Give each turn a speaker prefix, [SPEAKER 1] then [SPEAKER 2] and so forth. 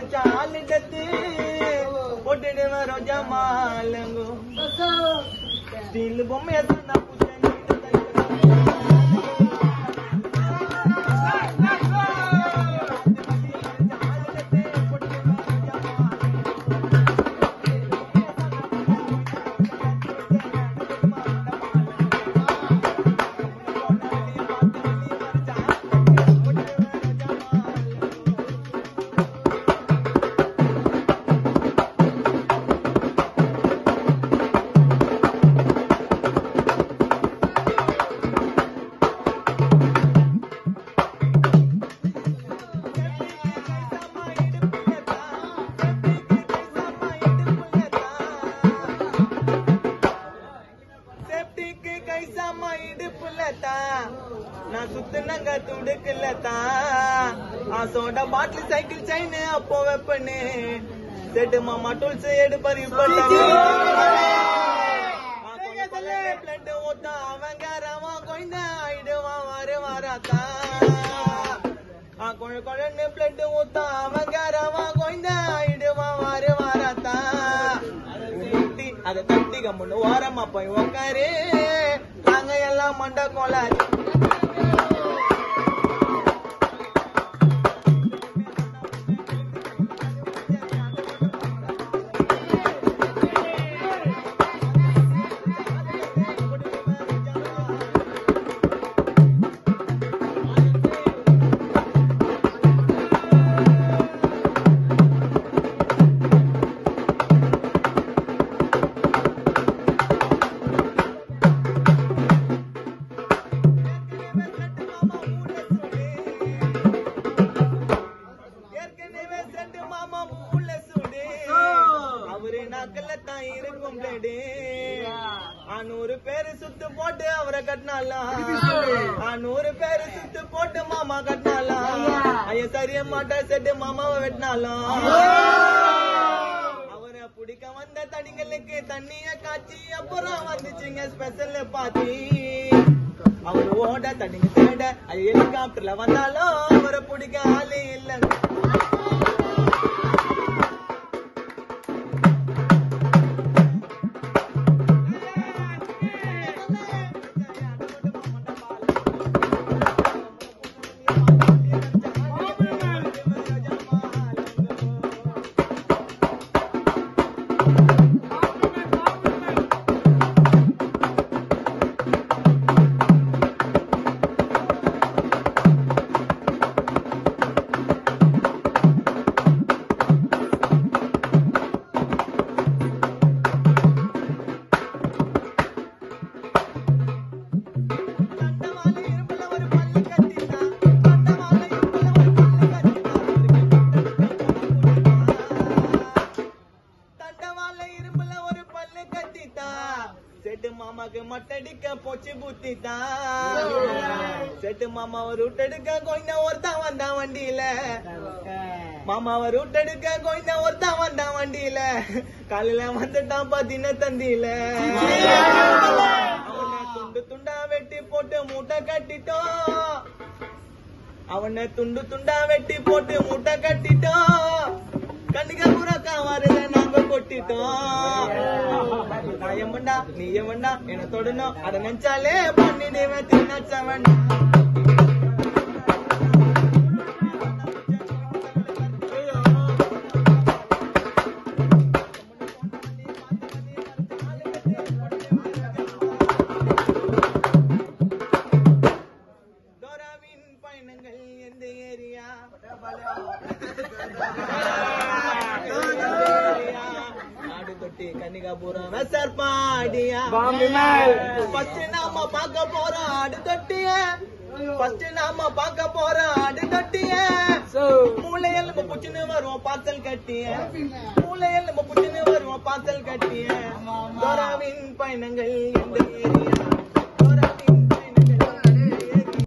[SPEAKER 1] சாலிடத்து போட்டுடுவேன் ரோஜா மாலங்கும் steel பொம்மையை சொன்னா சேப்டிக்கு கை சாமா இடுப்புல தான் நான் சுத்துனங்க துடுக்கல தான் ஆசோட பாட்டில் சைக்கிள் செயின் அப்போ வெப்பனு செட்டு மாமா டூல்ஸ் எடுப்பாரு பிளட் ஊத்தா அவங்க ரவன் கொய்ந்த ஆயிடுவான் வாரு வாராத்தா ஆ கொழ கொழன்னு பிளட் ஊத்தா அவங்க ரவன் கொய்ந்த ஆயிடுவான் வாரு வாராத்தா ஊட்டி அதை தட்டி கம்முன்னு ஓரமா போய் உக்காரு நாங்க எல்லாம் மண்ட கோளாறு ஏற்கனவே செண்டு மாமா உள்ள சுடு அவரு நாக்கல்ல தான் இருக்கும் பிளேடு நூறு பேரு சுத்து போட்டு அவரை கட்டினாலாம் நூறு பேரு சுத்து போட்டு மாமா கட்டினாலாம் ஐய சரிய மாட்டா செட்டு மாமாவை வெட்டினாலும் அவரை பிடிக்க வந்த தடிங்களுக்கு தண்ணிய காய்ச்சி அப்புறம் வந்துச்சுங்க ஸ்பெஷல் பாத்தி அவர் ஓட தண்ணிங்க தேட அது ஹெலிகாப்டர்ல வந்தாலும் அவரை பிடிக்க ஆளே இல்லைங்க தண்டவாள இரும்புல ஒரு பல்லு கத்தினா தண்டவாள இரும்புல ஒரு பல்லு கத்தினா தண்டவாள இரும்புல ஒரு பல்லு கத்திட்டா செட்டு மாமாக்கு மட்டடிக்க போச்சு புத்திட்டா செட்டு மாமாவை ரூட்டெடுக்க கொய்ந்த ஒருத்தன் வந்தான் வண்டியில மாமாவை ரூட்டெடுக்க கொய்ந்த ஒருத்தன் வந்தான் வண்டியில காலையில வந்துட்டான் பாத்தீங்கன்னா தந்தியில அவனை துண்டு துண்டா வெட்டி போட்டு மூட்டை கட்டிட்டோம் அவனை துண்டு துண்டா வெட்டி போட்டு மூட்டை கட்டிட்டோம் கண்ணுக்கு புறக்கா வரல நாங்க கொட்டிட்டோம் நான் எவன்டா நீ எவன்டா என்ன தொடணும் அதை நினைச்சாலே பண்ணிடுவேன் தின்னச்சவன் டோராவின் பயணங்கள் எந்த ஏரியா நாடு தொட்டி கன்னிகாபுரம் வெசர்பாடியா ஃபர்ஸ்ட் நாம பார்க்க போறோம் ஆடு தொட்டிய ஃபர்ஸ்ட் நாம பார்க்க போறோம் ஆடு தொட்டிய மூளையில் நம்ம புச்சுன்னு வருவோம் பாத்தல் கட்டிய மூளையில் நம்ம புச்சுன்னு வருவோம் பாத்தல் கட்டிய டோராவின் பயணங்கள் எந்த ஏரியா